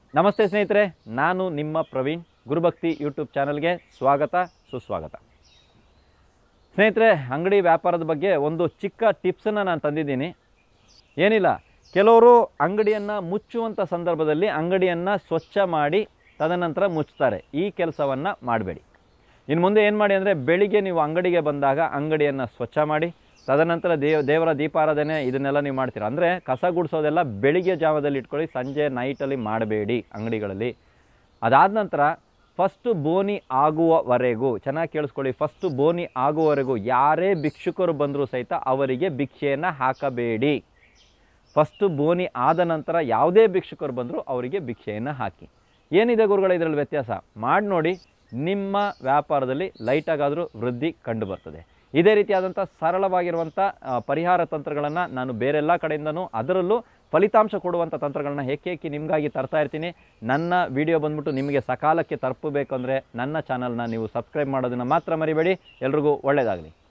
ನಮಸ್ತೆ ಸ್ನೇಹಿತರೆ ನಾನು ನಿಮ್ಮ ಪ್ರವೀಣ್ ಗುರುಭಕ್ತಿ ಯೂಟ್ಯೂಬ್ ಚಾನಲ್ಗೆ ಸ್ವಾಗತ ಸುಸ್ವಾಗತ ಸ್ನೇಹಿತರೆ ಅಂಗಡಿ ವ್ಯಾಪಾರದ ಬಗ್ಗೆ ಒಂದು ಚಿಕ್ಕ ಟಿಪ್ಸನ್ನು ನಾನು ತಂದಿದ್ದೀನಿ ಏನಿಲ್ಲ ಕೆಲವರು ಅಂಗಡಿಯನ್ನು ಮುಚ್ಚುವಂಥ ಸಂದರ್ಭದಲ್ಲಿ ಅಂಗಡಿಯನ್ನು ಸ್ವಚ್ಛ ಮಾಡಿ ತದನಂತರ ಮುಚ್ತಾರೆ ಈ ಕೆಲಸವನ್ನು ಮಾಡಬೇಡಿ ಇನ್ನು ಮುಂದೆ ಏನು ಮಾಡಿ ಅಂದರೆ ಬೆಳಿಗ್ಗೆ ನೀವು ಅಂಗಡಿಗೆ ಬಂದಾಗ ಅಂಗಡಿಯನ್ನು ಸ್ವಚ್ಛ ಮಾಡಿ ತದನಂತರ ದೇವ ದೇವರ ದೀಪಾರಾಧನೆ ಇದನ್ನೆಲ್ಲ ನೀವು ಮಾಡ್ತೀರಾ ಅಂದರೆ ಕಸ ಗುಡಿಸೋದೆಲ್ಲ ಬೆಳಿಗ್ಗೆ ಜಾವದಲ್ಲಿ ಇಟ್ಕೊಳ್ಳಿ ಸಂಜೆ ನೈಟಲ್ಲಿ ಮಾಡಬೇಡಿ ಅಂಗಡಿಗಳಲ್ಲಿ ಅದಾದ ನಂತರ ಫಸ್ಟು ಬೋನಿ ಆಗುವವರೆಗೂ ಚೆನ್ನಾಗಿ ಕೇಳಿಸ್ಕೊಳ್ಳಿ ಫಸ್ಟು ಬೋನಿ ಆಗುವವರೆಗೂ ಯಾರೇ ಭಿಕ್ಷುಕರು ಬಂದರೂ ಸಹಿತ ಅವರಿಗೆ ಭಿಕ್ಷೆಯನ್ನು ಹಾಕಬೇಡಿ ಫಸ್ಟು ಬೋನಿ ಆದ ನಂತರ ಯಾವುದೇ ಭಿಕ್ಷುಕರು ಬಂದರೂ ಅವರಿಗೆ ಭಿಕ್ಷೆಯನ್ನು ಹಾಕಿ ಏನಿದೆ ಗುರುಗಳ ಇದರಲ್ಲಿ ವ್ಯತ್ಯಾಸ ಮಾಡಿ ನೋಡಿ ನಿಮ್ಮ ವ್ಯಾಪಾರದಲ್ಲಿ ಲೈಟಾಗಾದರೂ ವೃದ್ಧಿ ಕಂಡು ಬರ್ತದೆ ಇದೇ ರೀತಿಯಾದಂಥ ಸರಳವಾಗಿರುವಂಥ ಆ, ಪರಿಹಾರ ತಂತ್ರಗಳನ್ನು ನಾನು ಬೇರೆಲ್ಲ ಕಡೆಯಿಂದನೂ ಅದರಲ್ಲೂ ಫಲಿತಾಂಶ ಕೊಡುವಂಥ ತಂತ್ರಗಳನ್ನ ಏಕೇಕಿ ನಿಮಗಾಗಿ ತರ್ತಾ ಇರ್ತೀನಿ ನನ್ನ ವಿಡಿಯೋ ಬಂದ್ಬಿಟ್ಟು ನಿಮಗೆ ಸಕಾಲಕ್ಕೆ ತಲುಪಬೇಕಂದ್ರೆ ನನ್ನ ಚಾನಲ್ನ ನೀವು ಸಬ್ಸ್ಕ್ರೈಬ್ ಮಾಡೋದನ್ನು ಮಾತ್ರ ಮರಿಬೇಡಿ ಎಲ್ರಿಗೂ ಒಳ್ಳೆಯದಾಗಲಿ